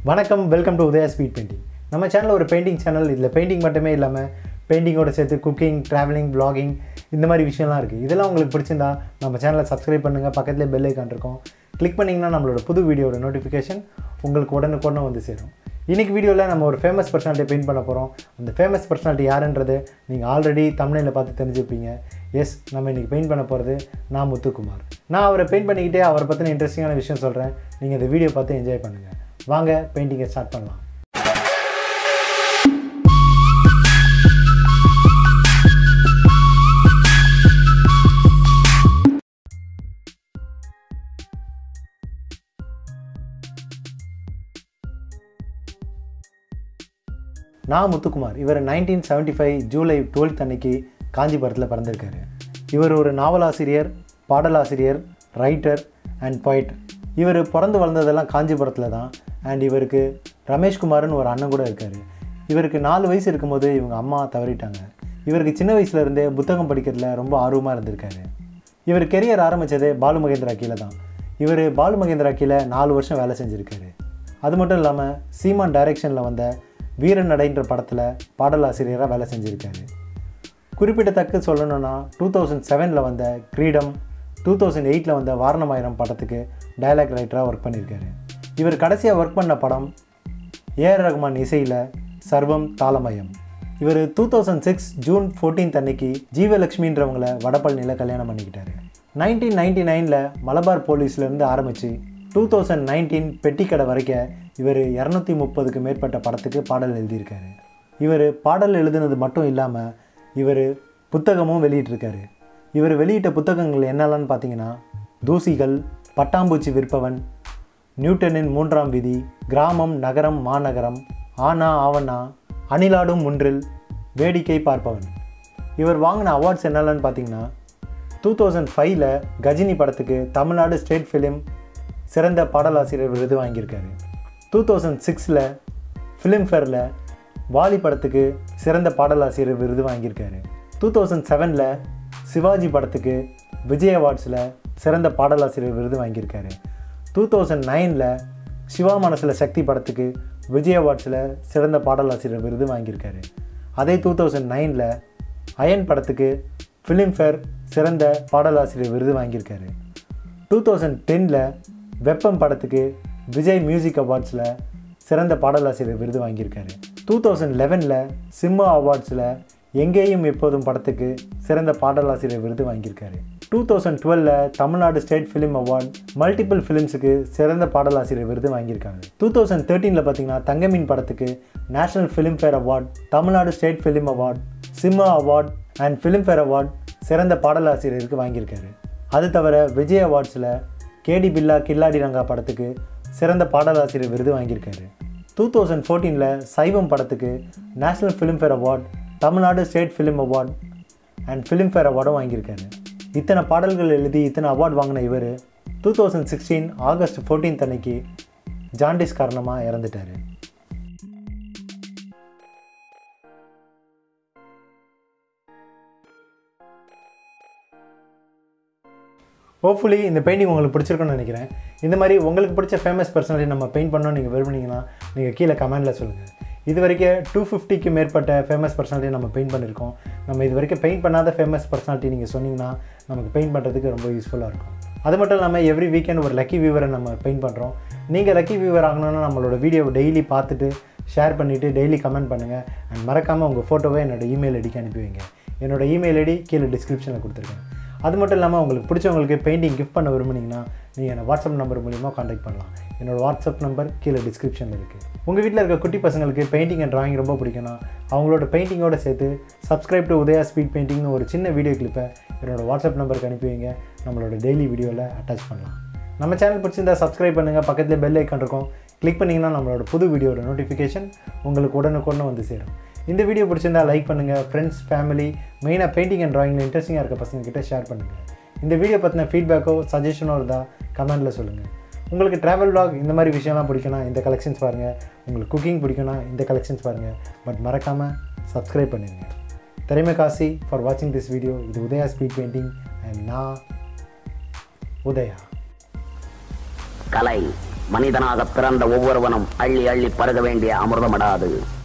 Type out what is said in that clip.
வணக்கம் welcome to Udaya speed painting நம்ம channel ஒரு பெயிண்டிங் சேனல் இதில் பெயிண்டிங் மட்டுமே இல்லாமல் பெயிண்டிங்கோட சேர்த்து குக்கிங் ட்ராவலிங் vlogging இந்த மாதிரி விஷயம்லாம் இருக்குது இதெல்லாம் உங்களுக்கு பிடிச்சிருந்தா நம்ம சேனலை சப்ஸ்கிரைப் பண்ணுங்கள் பக்கத்துலேயே பெல் ஐக்கான் இருக்கும் கிளிக் பண்ணிங்கன்னா நம்மளோட புது வீடியோட நோட்டிஃபிகேஷன் உங்களுக்கு உடனுக்குடனே வந்து சேரும் இன்றைக்கி வீடியோவில் நம்ம ஒரு ஃபேமஸ் பர்சனாலிட்டி பெயிண்ட் பண்ண போகிறோம் அந்த ஃபேமஸ் பர்சனாலிட்டி யாருன்றது நீங்கள் ஆல்ரெடி தமிழில் பார்த்து தெரிஞ்சுப்பீங்க எஸ் நம்ம இன்றைக்கி பெயிண்ட் பண்ண போகிறது நான் முத்துக்குமார் நான் அவரை பெயிண்ட் பண்ணிக்கிட்டே அவரை பற்றின இன்ட்ரெஸ்டிங்கான விஷயம் சொல்கிறேன் நீங்கள் இந்த வீடியோ பார்த்து என்ஜாய் பண்ணுங்கள் வாங்க பெயிண்டிங்கை ஸ்டார்ட் பண்ணலாம் நான் முத்துக்குமார் இவர் nineteen seventy five July twelfth அன்னைக்கு காஞ்சிபுரத்தில் பிறந்திருக்காரு இவர் ஒரு நாவலாசிரியர் பாடலாசிரியர் ரைட்டர் அண்ட் poet இவர் பிறந்து வளர்ந்ததெல்லாம் காஞ்சிபுரத்தில் தான் அண்ட் இவருக்கு ரமேஷ்குமார்னு ஒரு அண்ணன் கூட இருக்கார் இவருக்கு நாலு வயசு இருக்கும்போது இவங்க அம்மா தவறிட்டாங்க இவருக்கு சின்ன வயசுல இருந்தே புத்தகம் படிக்கிறதுல ரொம்ப ஆர்வமாக இருந்திருக்காரு இவர் கெரியர் ஆரம்பித்ததே பாலு மகேந்திரா கீழே தான் இவர் பாலு மகேந்திரா கீழே நாலு வருஷம் வேலை செஞ்சுருக்காரு அது மட்டும் இல்லாமல் சீமான் டைரக்ஷனில் வந்த வீரன் நடைன்ற படத்தில் பாடலாசிரியராக வேலை செஞ்சுருக்காரு குறிப்பிடத்தக்க சொல்லணும்னா டூ தௌசண்ட் செவனில் வந்த கிரீடம் டூ தௌசண்ட் எயிட்டில் வந்த வாரணமாயிரம் படத்துக்கு டயலாக் ரைட்டராக ஒர்க் பண்ணியிருக்காரு இவர் கடைசியாக ஒர்க் பண்ண படம் ஏஆர் ரஹ்மான் இசையில் சர்வம் தாளமயம் இவர் two thousand six June fourteenth அன்னைக்கு ஜீவலக்ஷ்மின்றவங்கள வடபழனியில் கல்யாணம் பண்ணிக்கிட்டாரு நைன்டீன் நைன்டி நைனில் மலபார் போலீஸ்லேருந்து ஆரம்பித்து டூ தௌசண்ட் நைன்டீன் பெட்டிக்கடை வரைக்கும் இவர் இரநூத்தி முப்பதுக்கு மேற்பட்ட படத்துக்கு பாடல் எழுதியிருக்காரு இவர் பாடல் எழுதுனது மட்டும் இல்லாமல் இவர் புத்தகமும் வெளியிட்டிருக்காரு இவர் வெளியிட்ட புத்தகங்கள் என்னெல்லாம்னு பார்த்தீங்கன்னா தூசிகள் பட்டாம்பூச்சி விற்பவன் நியூட்டனின் மூன்றாம் விதி கிராமம் நகரம் மாநகரம் ஆனா ஆவனா அணிலாடும் முன்றில் வேடிக்கை பார்ப்பவன் இவர் வாங்கின அவார்ட்ஸ் என்னென்னு பார்த்தீங்கன்னா டூ தௌசண்ட் ஃபைவ்ல கஜினி படத்துக்கு தமிழ்நாடு ஸ்டேட் ஃபிலிம் சிறந்த பாடலாசிரியர் விருது வாங்கியிருக்காரு டூ தௌசண்ட் சிக்ஸில் ஃபிலிம்ஃபேரில் வாலி படத்துக்கு சிறந்த பாடலாசிரியர் விருது வாங்கியிருக்காரு டூ தௌசண்ட் செவனில் சிவாஜி படத்துக்கு விஜய் அவார்ட்ஸில் சிறந்த பாடலாசிரியர் விருது வாங்கியிருக்காரு டூ தௌசண்ட் நைனில் சிவா மனசில் சக்தி படத்துக்கு விஜய் அவார்ட்ஸில் சிறந்த பாடலாசிரியர் விருது வாங்கியிருக்காரு அதே டூ தௌசண்ட் நைனில் அயன் படத்துக்கு ஃபிலிம்ஃபேர் சிறந்த பாடலாசிரியர் விருது வாங்கியிருக்காரு டூ தௌசண்ட் டெனில் வெப்பம் படத்துக்கு விஜய் மியூசிக் அவார்ட்ஸில் சிறந்த பாடலாசிரியர் விருது வாங்கியிருக்காரு டூ தௌசண்ட் லெவனில் சிம்மா அவார்ட்ஸில் எங்கேயும் எப்போதும் படத்துக்கு சிறந்த பாடலாசிரியர் விருது வாங்கியிருக்காரு டூ தௌசண்ட் டுவெலில் Tamil Nadu state film award multiple ஃபிலிம்ஸுக்கு சிறந்த பாடலாசிரியர் விருது வாங்கியிருக்காங்க டூ தௌசண்ட் தேர்ட்டீனில் பார்த்தீங்கன்னா தங்கமீன் படத்துக்கு national Filmfare award Tamil Nadu state film award SIIMA award and Filmfare award சிறந்த பாடலாசிரியருக்கு வாங்கியிருக்காரு அது தவிர விஜய் அவார்ட்ஸில் கேடி பில்லா கில்லாடி ரங்கா படத்துக்கு சிறந்த பாடலாசிரியர் விருது வாங்கியிருக்காரு டூ தௌசண்ட் ஃபோர்டீனில் சைவம் படத்துக்கு national Filmfare award Tamil Nadu state film award and Filmfare அவார்டும் வாங்கியிருக்காரு இத்தனை பாடல்கள் எழுதி இத்தனை அவார்ட் வாங்கின இவர் two thousand sixteen August fourteenth அன்னைக்கு ஜாண்டிஸ் காரணமாக இறந்துட்டார் ஹோப்ஃபுல்லி இந்த பெயிண்டிங் உங்களுக்கு பிடிச்சிருக்குன்னு நினைக்கிறேன் இந்த மாதிரி உங்களுக்கு பிடிச்ச ஃபேமஸ் பர்சனாலிட்டி நம்ம பெயிண்ட் பண்ணோம் நீங்கள் விரும்புனீங்கன்னா நீங்கள் கீழே கமெண்ட்டில் சொல்லுங்கள் இது வரைக்கும் டூ ஃபிஃப்டிக்கு மேற்பட்ட ஃபேமஸ் பர்சனாலிட்டி நம்ம பெயிண்ட் பண்ணியிருக்கோம் நம்ம இது வரைக்கும் பெயிண்ட் பண்ணாத ஃபேமஸ் பர்சனாலிட்டி நீங்கள் சொன்னீங்கன்னா நமக்கு பெயிண்ட் பண்ணுறதுக்கு ரொம்ப யூஸ்ஃபுல்லாக இருக்கும் அது மட்டும் இல்லாமல் எவ்ரி வீக்கெண்ட் ஒரு லக்கி வியூவரை நம்ம பெயிண்ட் பண்ணுறோம் நீங்கள் லக்கி வியூவர் ஆகணும்னா நம்மளோட வீடியோவை டெய்லி பார்த்துட்டு ஷேர் பண்ணிவிட்டு டெய்லி கமெண்ட் பண்ணுங்கள் அண்ட் மறக்காமல் உங்கள் ஃபோட்டோவை என்னோட இமெயில் ஐடிக்கு அனுப்பி வைங்க என்னோட இமெயில் ஐடி கீழே டிஸ்கிரிப்ஷனில் கொடுத்துருக்கேன் அது மட்டும் இல்லாமல் உங்களுக்கு பிடிச்சவங்களுக்கு பெயிண்டிங் கிஃப்ட் பண்ண விரும்புனீங்கன்னா நீங்கள் என்ன வாட்ஸ்அப் நம்பர் மூலிமா காண்டாக்ட் பண்ணலாம் என்னோட வாட்ஸ்அப் நம்பர் கீழே டிஸ்கிரிப்ஷனில் இருக்குது உங்கள் வீட்டில் இருக்க குட்டி பசங்களுக்கு பெயிண்டிங் அண்ட் ட்ராயிங் ரொம்ப பிடிக்கும்னா அவங்களோட பெயிண்டிங்கோட சேர்த்து சப்ஸ்கிரைப் டு உதயா ஸ்பீட் பெயிண்டிங்னு ஒரு சின்ன வீடியோ கிளிப்பை என்னோட வாட்ஸ்அப் நம்பருக்கு அனுப்பி வைங்க நம்மளோட டெய்லி வீடியோவில் அட்டாச் பண்ணலாம் நம்ம சேனல் பிடிச்சிருந்தா சப்ஸ்கிரைப் பண்ணுங்கள் பக்கத்தில் பெல் ஐக்கான் இருக்கும் கிளிக் பண்ணிங்கன்னா நம்மளோட புது வீடியோட நோட்டிஃபிகேஷன் உங்களுக்கு உடனுக்குடனே வந்து சேரும் இந்த வீடியோ பிடிச்சிருந்தா லைக் பண்ணுங்கள் ஃப்ரெண்ட்ஸ் ஃபேமிலி மெயினாக பெயிண்டிங் அண்ட் ட்ராயிங்கில் இன்ட்ரெஸ்டிங்காக இருக்க பசங்க கிட்ட ஷேர் பண்ணுங்கள் இந்த வீடியோ பற்றின ஃபீட்பேக்கோ சஜஷனோ இருந்தால் கமெண்ட்டில் சொல்லுங்கள் உங்களுக்கு ட்ராவல் vlog இந்த மாதிரி விஷயம்லாம் பிடிக்கும்னா இந்த கலெக்ஷன்ஸ் பாருங்கள் உங்களுக்கு குக்கிங் பிடிக்கும்னா இந்த கலெக்ஷன்ஸ் பாருங்கள் பட் மறக்காமல் சப்ஸ்கிரைப் பண்ணிடுங்க திறமை காசி ஃபார் வாட்சிங் திஸ் வீடியோ இது உதயா ஸ்பீட் பெயிண்டிங் அண்ட் நான் உதயா கலை மனிதனாக பிறந்த ஒவ்வொருவனும் அள்ளி அள்ளி பருக வேண்டிய அமிர்தமடாது